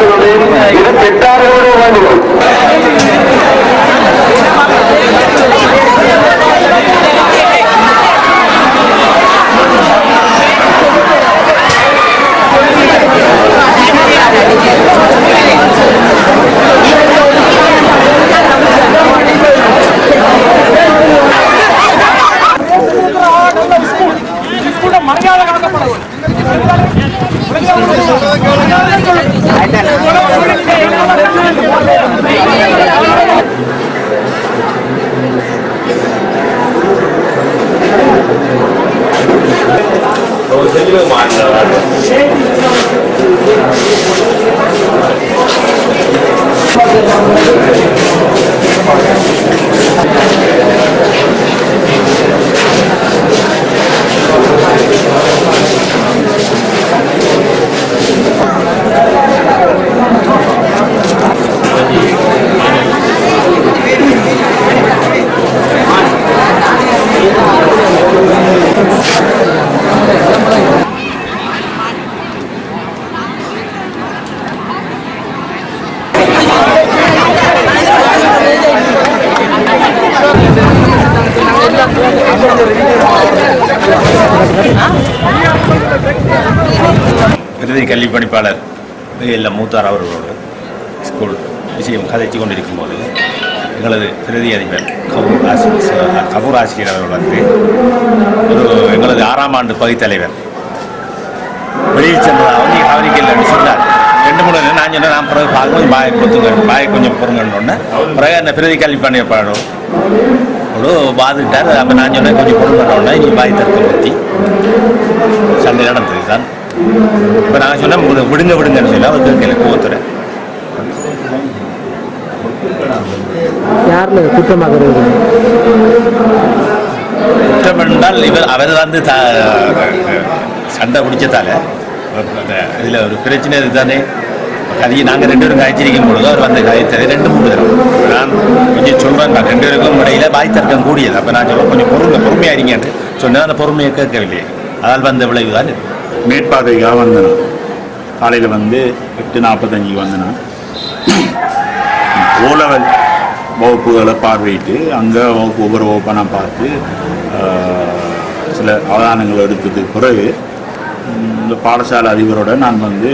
பார்த்துக்கொண்டேன் இது பெற்றார்களுடைய வேண்டுகோள் விருதை கல்வி பணிப்பாளர் இல்லை மூத்தார் அவர்களோடு ஸ்கூல் விஷயம் கதைச்சு கொண்டிருக்கும் போது எங்களது பிரதி அதிபர் கபூர் ஆசிரியர் கபூர் ஆசிரியர் அவர்கள் வந்து ஒரு எங்களது ஆறாம் ஆண்டு பகுத்தலைவர் வெளியில் சென்றதாக நீ கவனிக்கலன்னு சொன்னார் ரெண்டு மூணு நாள் நான் சொன்னேன் நான் பிறகு பார்க்க கொஞ்சம் பாய கொடுத்துங்க பாய கொஞ்சம் பொறுங்கன்னு பிறகு அந்த பிரதி கல்வி பணிப்பாளர் ஒரு பாதுகிட்டார் அப்போ நான் சொன்னேன் கொஞ்சம் பொறுங்கன்னு நீ பாய் தடுக்க பற்றி சண்டை நடந்தது தான் இப்போ நாங்கள் சொன்னால் விடு- விடுங்க விடுங்கன்னு சொல்லி அவர் கேட்கல கோவத்துறை யார்ல குற்றமாக இருக்குது குற்றம் என்றால் இவர் அவர் வந்து த சண்டை பிடிச்சதால இதில் ஒரு பிரச்சனை இதுதானே கதையை நாங்கள் ரெண்டு பேரும் காய்ச்சிருக்கும் பொழுது அவர் வந்து காய்த்தது ரெண்டு மூணு தடவை நான் கொஞ்சம் சொல்கிறேன் நான் ரெண்டு பேருக்கும் இடையில வாய் தர்க்கம் கூடியது அப்போ நான் சொல்ல கொஞ்சம் பொறுமை பொறுமையாக இருங்கன்னு சொன்னேன் அந்த பொறுமையை கேட்கவில்லை அதால் வந்த விளைவு தான் இது. மேற்பார்வைக்காக வந்தேன் காலையில் வந்து எட்டு நாற்பத்தஞ்சுக்கு வந்தேன் ஓலவல் வகுப்புகளை பார்வையிட்டு அங்கே வகுப்பு ஒவ்வொரு வகுப்பாக நான் பார்த்து ஆஹ், சில அவதானங்கள் எடுத்ததுக்கு பிறகு ம், இந்த பாடசாலை அதிபரோட நான் வந்து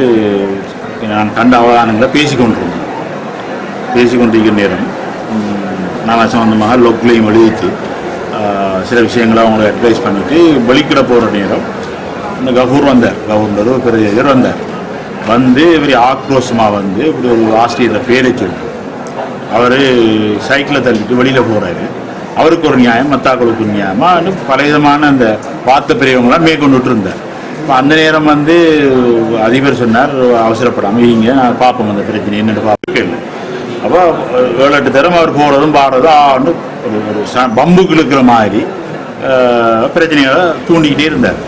நான் கண்ட அவதானங்களை பேசிக்கொண்டிருந்தேன் பேசிக்கொண்டிருக்கிற நேரம் ம், நான் சம்பந்தமாக லொக்லையும் வெளியிட்டு ஆஹ், சில விஷயங்களை அவங்களை அட்வைஸ் பண்ணிவிட்டு வெளிக்கிட போகிற நேரம் இந்த கபூர் வந்தார் கபூர்ன்றது ஒரு பெரிய இவர் வந்தார் வந்து இவர் ஆக்ரோஷமாக வந்து இப்படி ஒரு ஆசிரியரை பேரை சொல்லி அவர் சைக்கிளை தள்ளிட்டு வெளியில் போகிறாரு அவருக்கு ஒரு நியாயம் மத்தாக்களுக்கு ஒரு நியாயமாக பலவிதமான அந்த வார்த்தை பெரியவங்களாம் மேற்கொண்டுட்டு இருந்தார் இப்போ அந்த நேரம் வந்து அதிபர் சொன்னார் அவசரப்படாமல் வைங்க நான் பார்ப்போம் அந்த பிரச்சனை என்னென்னு பார்க்க அப்போ ஏழு எட்டு தரம் அவர் போகிறதும் பாடுறதும் ஆண்டு ஒரு ஒரு ச- பம்புக்கு இழுக்கிற மாதிரி அஹ், பிரச்சனைகளை தூண்டிக்கிட்டே இருந்தார்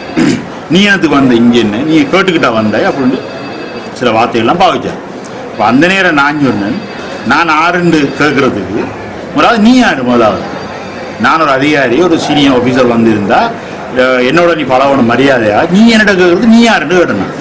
நீ எனக்கு வந்த இங்கே என்ன நீ கேட்டுக்கிட்டா வந்தாய் அப்படின்னு சில வார்த்தைகள்லாம் பாவிச்சார் இப்போ அந்த நேரம் நான் சொன்னேன் நான் ஆறுண்டு கேட்கறதுக்கு முதலாவது நீ யாரு முதலாவது நான் ஒரு அதிகாரி ஒரு சீனியர் ஆஃபீஸர் வந்திருந்தா அஹ், என்னோட நீ பழகணும் மரியாதையா நீ என்னிட்ட கேட்கறது நீ யாருன்னு கேட்டேன்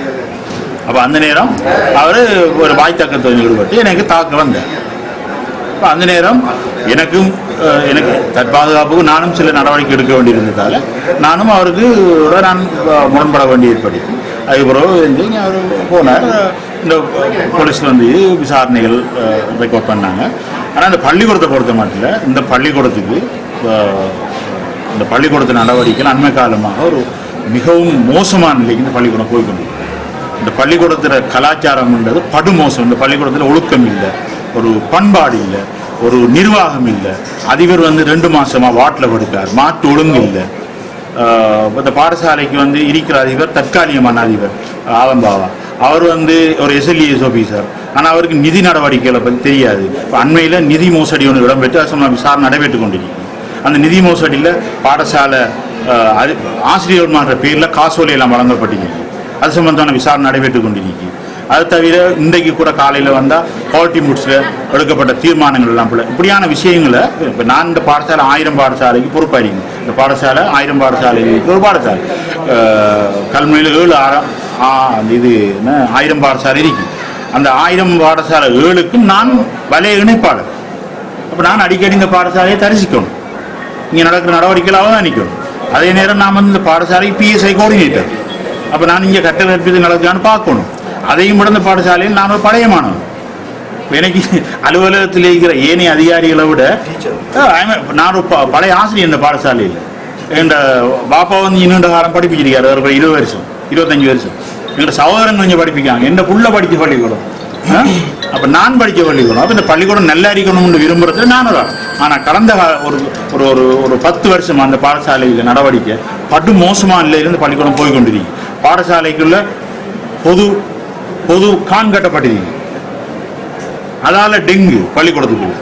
அப்போ அந்த நேரம் அவர் ஒரு வாய் தக்கத்தை ஈடுபட்டு எனக்கு தாக்க வந்தார் அப்போ அந்த நேரம் எனக்கும் அஹ், எனக்கு தற்பாதுகாப்புக்கு நானும் சில நடவடிக்கை எடுக்க வேண்டியிருந்ததால் நானும் அவருக்கு ஒரு நான் அஹ், முரண்பட வேண்டி ஏற்படுத்தி அதுக்கப்புறம் வந்து அவர் போனார் இந்த போலீஸ் வந்து விசாரணைகள் ரெக்கார்ட் பண்ணாங்க ஆனால் இந்த பள்ளிக்கூடத்தை பொறுத்த மட்டும் இந்த பள்ளிக்கூடத்துக்கு அஹ், இந்த பள்ளிக்கூடத்து நடவடிக்கை அண்மை காலமாக ஒரு மிகவும் மோசமான நிலைக்கு இந்த பள்ளிக்கூடம் போய்க்கொண்டிருக்கு இந்த பள்ளிக்கூடத்தில் கலாச்சாரம்ன்றது படுமோசம் இந்த பள்ளிக்கூடத்தில் ஒழுக்கம் இல்லை ஒரு பண்பாடு இல்லை ஒரு நிர்வாகம் இல்லை அதிபர் வந்து ரெண்டு மாசமா வாட்டில் படுக்கார் மாட்டு ஒழுங்கு இல்லை ஆஹ் இந்த பாடசாலைக்கு வந்து இருக்கிற அதிபர் தற்காலிகமான அதிபர் ஆலம்பாவா அவர் வந்து ஒரு எஸ்எல்இஎஸ் ஆஃபீஸர் ஆனால் அவருக்கு நிதி நடவடிக்கைகளை பற்றி தெரியாது இப்போ அண்மையில் நிதி மோசடி ஒன்று இடம்பெற்று அது சம்பந்தமா விசாரணை நடைபெற்று கொண்டிருக்கு அந்த நிதி மோசடியில் பாடசாலை ஆஹ், அது- ஆசிரியர்மான்ற பேரில் காசோலை எல்லாம் வழங்கப்பட்டிருக்கு அது சம்பந்தமான விசாரணை நடைபெற்று கொண்டிருக்கு அது தவிர இன்றைக்கு கூட காலையில் வந்தால் குவாலிட்டி முட்ஸில் எடுக்கப்பட்ட தீர்மானங்கள் எல்லாம் போல இப்படியான விஷயங்களை இப்போ நான் இந்த பாடசாலை ஆயிரம் பாடசாலைக்கு பொறுப்பாயிருக்கேன் இந்த பாடசாலை ஆயிரம் பாடசாலை இருக்கிற ஒரு பாடசாலை அஹ், கல்முனையில் ஏழு ஆறாம் ஆ, அந்த இது என்ன ஆயிரம் பாடசாலை இருக்கு அந்த ஆயிரம் பாடசாலை ஏழுக்கும் நான் வலைய இணைப்பாளர் அப்போ நான் அடிக்கடி இந்த பாடசாலையை தரிசிக்கணும் இங்கே நடக்கிற நடவடிக்கைகளாக தான் நிற்கணும் அதே நேரம் நான் வந்து இந்த பாடசாலை பிஎஸ்ஐ கோஆர்டினேட்டர் அப்போ நான் இங்கே கட்டளை கற்பித்து நடக்குதான்னு பார்க்கணும் அதையும் விட இந்த பாடசாலையில் நான் ஒரு பழைய மாணவன் இப்ப எனக்கு அலுவலகத்தில் இருக்கிற ஏனைய அதிகாரிகளை விட ஆ, I'm a- நான் ஒரு ப- பழைய ஆசிரியர் இந்த பாடசாலையில் என் பாப்பா வந்து இன்னொரு காலம் படிப்பிச்சிருக்காரு ஒரு இருபது வருஷம் இருபத்தஞ்சு வருஷம் எங்களோட சகோதரன் கொஞ்சம் படிப்பிக்காங்க எந்த புள்ள படித்த பள்ளிக்கூடம் ஆ? அப்ப நான் படித்த பள்ளிக்கூடம் அப்ப இந்த பள்ளிக்கூடம் நல்லா இருக்கணும்னு விரும்புறது நான் ஒரு ஆள். ஆனா கடந்த கா- ஒரு ஒரு ஒரு ஒரு பத்து வருஷம் அந்த பாடசாலையில் நடவடிக்கை படு மோசமா இருந்து பள்ளிக்கூடம் போய் கொண்டிருக்கு பாடசாலைக்குள்ள பொது பொது கான் கட்டப்பட்டிருக்கு அதால டெங்கு பள்ளிக்கூடத்துக்குள்ள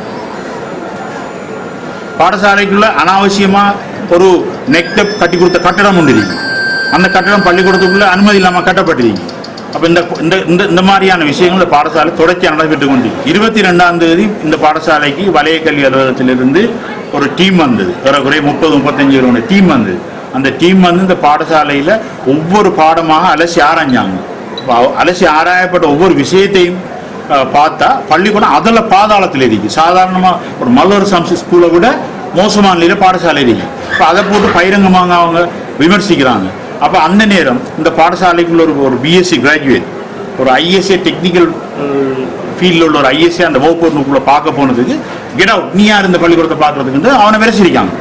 பாடசாலைக்குள்ள அனாவசியமா ஒரு நெக்டப் கட்டி கொடுத்த கட்டடம் ஒன்று இருக்கு அந்த கட்டடம் பள்ளிக்கூடத்துக்குள்ள அனுமதி இல்லாம கட்டப்பட்டிருக்கு அப்ப இந்த இந்த இந்த இந்த மாதிரியான விஷயங்கள் இந்த பாடசாலை தொடர்ச்சி நடைபெற்று கொண்டு இருபத்தி ரெண்டாம் தேதி இந்த பாடசாலைக்கு வலய கல்வி அலுவலகத்திலிருந்து ஒரு டீம் வந்தது ஏறக்குறைய முப்பது முப்பத்தஞ்சு இருபது டீம் வந்தது அந்த டீம் வந்து இந்த பாடசாலையில ஒவ்வொரு பாடமாக அலசி ஆராய்ஞ்சாங்க அப்ப அவ- அலசி ஆராயப்பட்ட ஒவ்வொரு விஷயத்தையும் அஹ், பார்த்தா பள்ளிக்கூடம் அதில் பாதாளத்தில் இருக்கு சாதாரணமாக ஒரு மல்லூர் சம்ஸ் ஸ்கூலை விட மோசமான நிலையில பாடசாலை இருக்கு இப்போ அதை போட்டு பகிரங்கமாக அவங்க விமர்சிக்கிறாங்க அப்போ அந்த நேரம் இந்த பாடசாலைக்குள்ள ஒரு ஒரு பிஎஸ்சி கிராஜுவேட் ஒரு ஐஎஸ்ஏ டெக்னிக்கல் ஃபீல்டில் உள்ள ஒரு ஐஎஸ்ஏ அந்த வகுப்புக்குள்ள பார்க்க போனதுக்கு கெட் அவுட் நீ யார் இந்த பள்ளிக்கூடத்தை பார்க்கறதுக்கு அவனை விரசிருக்காங்க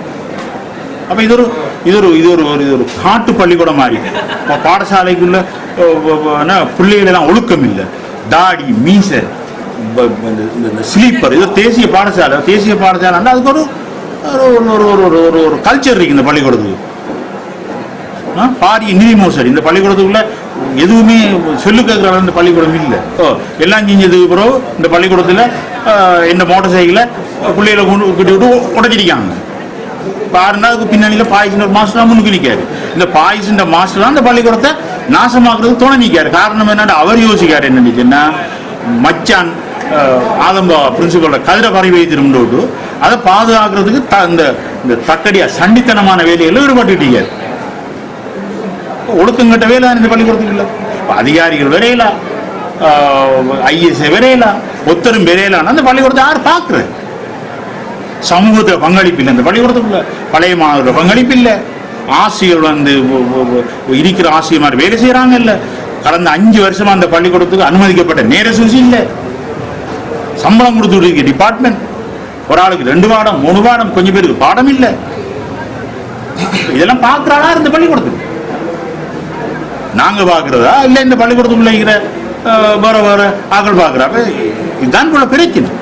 அப்ப இது ஒரு இது ஒரு இது ஒரு ஒரு- இது ஒரு காட்டு பள்ளிக்கூடம் மாதிரி இப்போ பாடசாலைக்குள்ள அஹ், வ- வ- என்ன, பிள்ளைகள் எல்லாம் ஒழுக்கம் இல்லை தாடி மீச ஸ்லீப்பர் இது தேசிய பாடசாலை தேசிய பாடசாலைன்னா அதுக்கு ஒரு ஒரு ஒரு ஒரு ஒரு ஒரு ஒரு கல்ச்சர் இருக்கு இந்த பள்ளிக்கூடத்துக்கு ஆ, பாரிய நிதி மோசடி இந்த பள்ளிக்கூடத்துக்குள்ள எதுவுமே சொல்லு கேட்குற இந்த பள்ளிக்கூடம் இல்லை ஓ எல்லாம் செஞ்சதுக்கு பிறகு இந்த பள்ளிக்கூடத்தில் இந்த மோட்டார் சைக்கிளை பிள்ளைகளை கொண்டு கிட்ட விட்டு உடச்சிருக்காங்க பாருன்னா அதுக்கு பின்னணியில் பாய்ச்சின் ஒரு மாஸ்டர் தான் முன்னுக்கு நிற்காரு இந்த பாய்ச்சின் மாஸ்டர் தான் இந்த பள்ளிக்கூடத்தை நாசமாக்குறது துணை நிற்காரு காரணம் என்னன்னா அவர் யோசிக்காரு என்ன நினைச்சுன்னா மச்சான் அஹ், ஆதம்பா பிரின்சிபலோட கதிரை பறவை திரும்பிட்டு அதை பாதுகாக்கிறதுக்கு த இந்த இந்த தக்கடியா சண்டித்தனமான வேலையில் ஈடுபட்டுட்டீங்க ஒழுக்கங்கட்ட வேலை இந்த பள்ளிக்கூடத்துக்கு இல்லை இப்ப அதிகாரிகள் வரையல ஐஎஸ் வரையல ஒத்தரும் வரையலான்னு அந்த பள்ளிக்கூடத்தை யார் பார்க்குறது சமூகத்தை பங்களிப்பு இல்லை இந்த பள்ளிக்கூடத்துக்குள்ள பழைய மாணவர்கள் பங்களிப்பு இல்லை ஆசிரியர் வந்து ஒ- ஒ- ஒ- இருக்கிற ஆசிரியர் மாதிரி வேலை செய்கிறாங்க இல்லை கடந்த அஞ்சு வருஷமா அந்த பள்ளிக்கூடத்துக்கு அனுமதிக்கப்பட்ட நேர சூசி இல்லை சம்பளம் கொடுத்துட்டு இருக்கு டிபார்ட்மெண்ட் ஒரு ஆளுக்கு ரெண்டு பாடம் மூணு பாடம் கொஞ்சம் பேருக்கு பாடம் இல்லை இதெல்லாம் பார்க்குறாளா இந்த பள்ளிக்கூடத்துக்கு நாங்க பார்க்கறதா இல்லை இந்த பள்ளிக்கூடத்துக்குள்ள இருக்கிற அஹ், வேற வேற ஆக்கள் பார்க்குறாங்க இதுதான் போல பிரச்சனை